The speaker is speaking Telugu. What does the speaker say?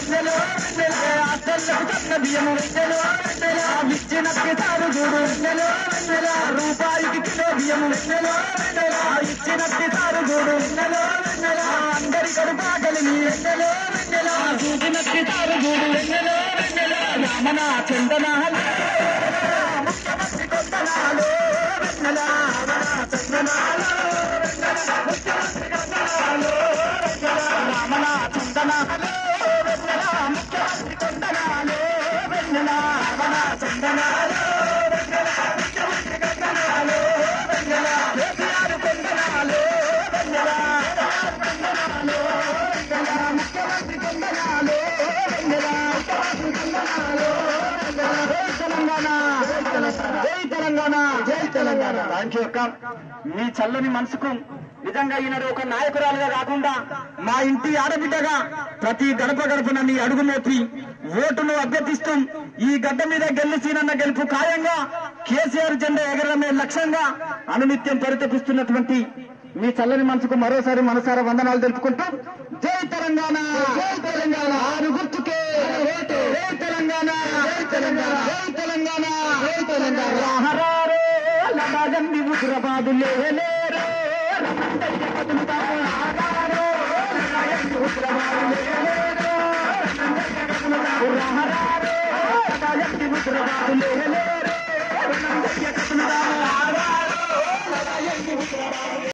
వెన్నెలో వెన్నెల అత్తలకు సన్న బియ్యము వెన్నెలో వెన్నెల ఇచ్చినట్టి తారు చూడు వెన్నెలో వెన్నెల రూపాయికి కిలో బియ్యము వెన్నెలో వెన్నెల ఇచ్చినట్టి తారు చూడు వెన్నెలో వెన్నెల అందరి కడుపు ఆకలిని వెన్నెలో వెన్నెల చూసినట్టి తారు చూడు వెన్నెలో వెన్నెల రామన చందనాలు ముఖ్యమంత్రి కొందనాలు వెన్నెల రామన చందనాలు ముఖ్యమంత్రి కొందనాలు రామన చందనాలు వెన్నెల ముఖ్యమంత్రి కొందనాలు వెన్నెల రామన చందనాలు వెన్నెల ముఖ్యమంత్రి కొందనాలు వెన్నెల కేసీఆర్ కొందనాలు వెన్నెల కొందనాలు వెన్నెల ముఖ్యమంత్రి కొందనాలు వెన్నెల ముఖ్యమంత్రి కొందనాలు జై తెలంగాణ జై తెలంగాణ జై తెలంగాణ థ్యాంక్ యూ అక్క మీ చల్లని మనసుకు నిజంగా ఈనాడు ఒక నాయకురాలుగా కాకుండా మా ఇంటి ఆడబిడ్డగా ప్రతి గడప గడపన మీ అడుగు మోపి ఓటును అభ్యర్థిస్తూ ఈ గడ్డ మీద గెలిచినన్న గెలుపు ఖాయంగా కేసీఆర్ జెండా ఎగరడమే లక్ష్యంగా అనునిత్యం పరితపిస్తున్నటువంటి మీ చల్లని మనసుకు మరోసారి మనసారా వందనాలు తెలుపుకుంటూ జై తెలంగాణ జై తెలంగాణ ఆరు గుర్తుకే జై తెలంగాణ జై తెలంగాణ జై తెలంగాణ జై తెలంగాణ రాహరారో లడాగంది హుజరాబాదు లేలేరో రమందయ్య కదులుతాము ఆగారో లడాగంది హుజరాబాదు లేలేరో రమందయ్య కదులుతాము రాహరారో లడాగంది హుజరాబాదు లేలేరో